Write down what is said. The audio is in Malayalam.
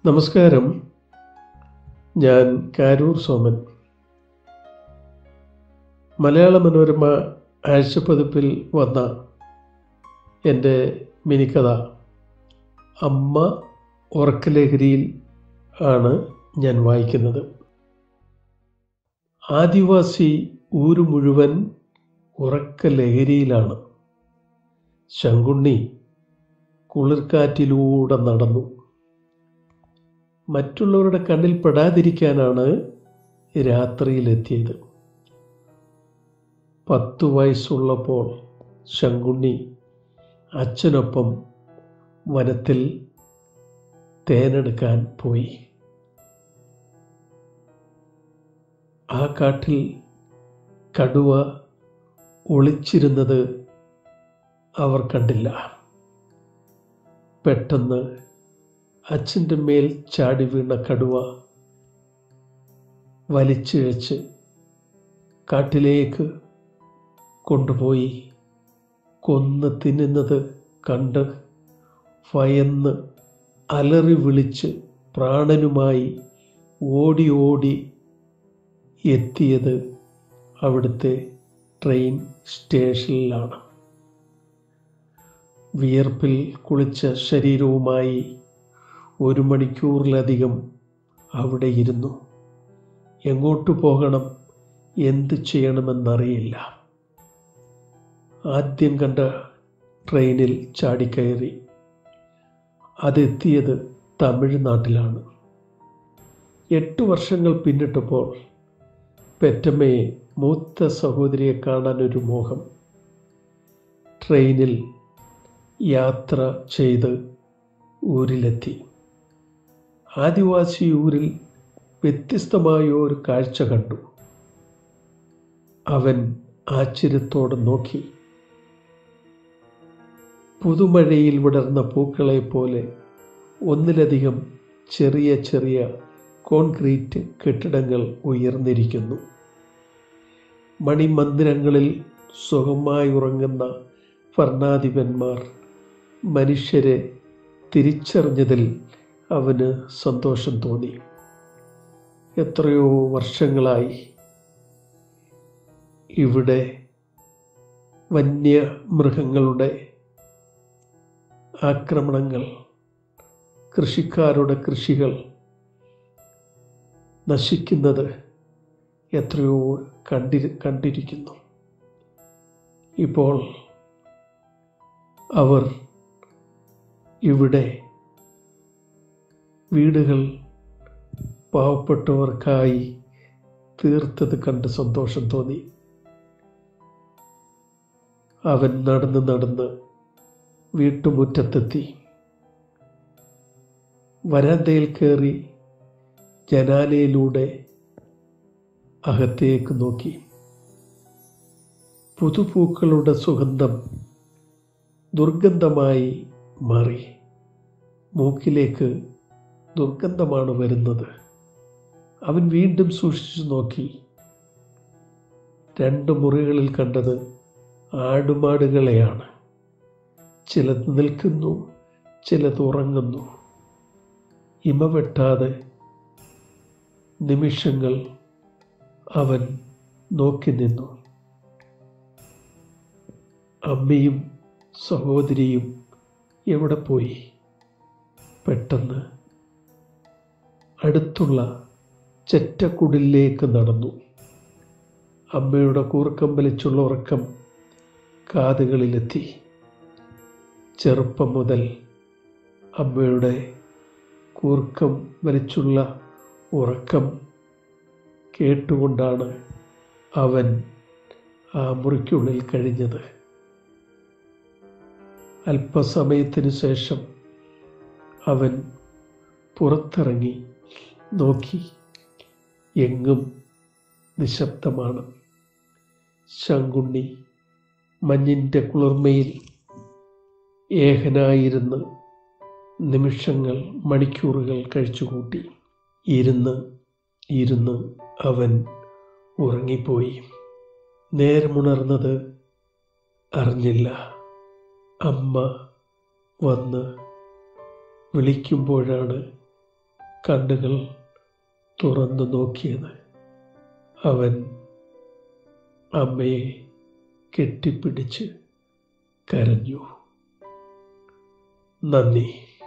നമസ്കാരം ഞാൻ കാരൂർ സോമൻ മലയാള മനോരമ ആഴ്ചപ്പതിപ്പിൽ വന്ന എൻ്റെ മിനിക്കഥ അമ്മ ഉറക്കലഹരിയിൽ ആണ് ഞാൻ വായിക്കുന്നത് ആദിവാസി ഊര് മുഴുവൻ ഉറക്കലഹരിയിലാണ് ശങ്കുണ്ണി കുളിർക്കാറ്റിലൂടെ നടന്നു മറ്റുള്ളവരുടെ കണ്ണിൽ പെടാതിരിക്കാനാണ് രാത്രിയിലെത്തിയത് പത്തു വയസ്സുള്ളപ്പോൾ ശങ്കുണ്ണി അച്ഛനൊപ്പം വനത്തിൽ തേനെടുക്കാൻ പോയി ആ കാട്ടിൽ കടുവ ഒളിച്ചിരുന്നത് അവർ കണ്ടില്ല പെട്ടെന്ന് അച്ഛൻ്റെ മേൽ ചാടി വീണ കടുവ വലിച്ചിഴച്ച് കാട്ടിലേക്ക് കൊണ്ടുപോയി കൊന്ന് തിന്നുന്നത് കണ്ട് ഭയന്ന് അലറി വിളിച്ച് പ്രാണനുമായി ഓടി ഓടി എത്തിയത് അവിടുത്തെ ട്രെയിൻ സ്റ്റേഷനിലാണ് വിയർപ്പിൽ കുളിച്ച ശരീരവുമായി ഒരു മണിക്കൂറിലധികം അവിടെ ഇരുന്നു എങ്ങോട്ട് പോകണം എന്ത് ചെയ്യണമെന്നറിയില്ല ആദ്യം കണ്ട ട്രെയിനിൽ ചാടിക്കയറി അതെത്തിയത് തമിഴ്നാട്ടിലാണ് എട്ട് വർഷങ്ങൾ പിന്നിട്ടപ്പോൾ പെറ്റമ്മയെ മൂത്ത സഹോദരിയെ കാണാൻ ഒരു മോഹം ട്രെയിനിൽ യാത്ര ചെയ്ത് ഊരിലെത്തി ആദിവാസി ഊരിൽ വ്യത്യസ്തമായ ഒരു കാഴ്ച കണ്ടു അവൻ ആശ്ചര്യത്തോടെ നോക്കി പുതുമഴയിൽ വിടർന്ന പൂക്കളെ പോലെ ഒന്നിലധികം ചെറിയ ചെറിയ കോൺക്രീറ്റ് കെട്ടിടങ്ങൾ ഉയർന്നിരിക്കുന്നു മണിമന്ദിരങ്ങളിൽ സുഖമായി ഉറങ്ങുന്ന ഭരണാധിപന്മാർ മനുഷ്യരെ തിരിച്ചറിഞ്ഞതിൽ അവന് സന്തോഷം തോന്നി എത്രയോ വർഷങ്ങളായി ഇവിടെ വന്യമൃഗങ്ങളുടെ ആക്രമണങ്ങൾ കൃഷിക്കാരുടെ കൃഷികൾ നശിക്കുന്നത് എത്രയോ കണ്ടി കണ്ടിരിക്കുന്നു ഇപ്പോൾ അവർ ഇവിടെ വീടുകൾ പാവപ്പെട്ടവർക്കായി തീർത്തത് കണ്ട് സന്തോഷം തോന്നി അവൻ നടന്ന് നടന്ന് വീട്ടുമുറ്റത്തെത്തി വരാന്തയിൽ കയറി ജനാലയിലൂടെ അകത്തേക്ക് നോക്കി പുതുപൂക്കളുടെ സുഗന്ധം ദുർഗന്ധമായി മാറി മൂക്കിലേക്ക് ദുർഗന്ധമാണ് വരുന്നത് അവൻ വീണ്ടും സൂക്ഷിച്ചു നോക്കി രണ്ട് മുറികളിൽ കണ്ടത് ആടുമാടുകളെയാണ് ചിലത് നിൽക്കുന്നു ചിലത് ഉറങ്ങുന്നു ഇമ വെട്ടാതെ നിമിഷങ്ങൾ അവൻ നോക്കി നിന്നു അമ്മയും സഹോദരിയും എവിടെ പോയി പെട്ടെന്ന് അടുത്തുള്ള ചെറ്റക്കുടിലേക്ക് നടന്നു അമ്മയുടെ കൂർക്കം വലിച്ചുള്ള ഉറക്കം കാതുകളിലെത്തി ചെറുപ്പം മുതൽ അമ്മയുടെ കൂർക്കം വലിച്ചുള്ള ഉറക്കം കേട്ടുകൊണ്ടാണ് അവൻ ആ മുറിക്കുള്ളിൽ കഴിഞ്ഞത് അല്പസമയത്തിനു ശേഷം അവൻ പുറത്തിറങ്ങി നോക്കി എങ്ങും നിശബ്ദമാണ് ശങ്കുണ്ണി മഞ്ഞിൻ്റെ കുളിർമയിൽ ഏകനായിരുന്ന് നിമിഷങ്ങൾ മണിക്കൂറുകൾ കഴിച്ചുകൂട്ടി ഇരുന്ന് ഇരുന്ന് അവൻ ഉറങ്ങിപ്പോയി നേരമുണർന്നത് അറിഞ്ഞില്ല അമ്മ വന്ന് വിളിക്കുമ്പോഴാണ് കണ്ണുകൾ തുറന്നു നോക്കിയത് അവൻ അമ്മയെ കെട്ടിപ്പിടിച്ച് കരഞ്ഞു നന്ദി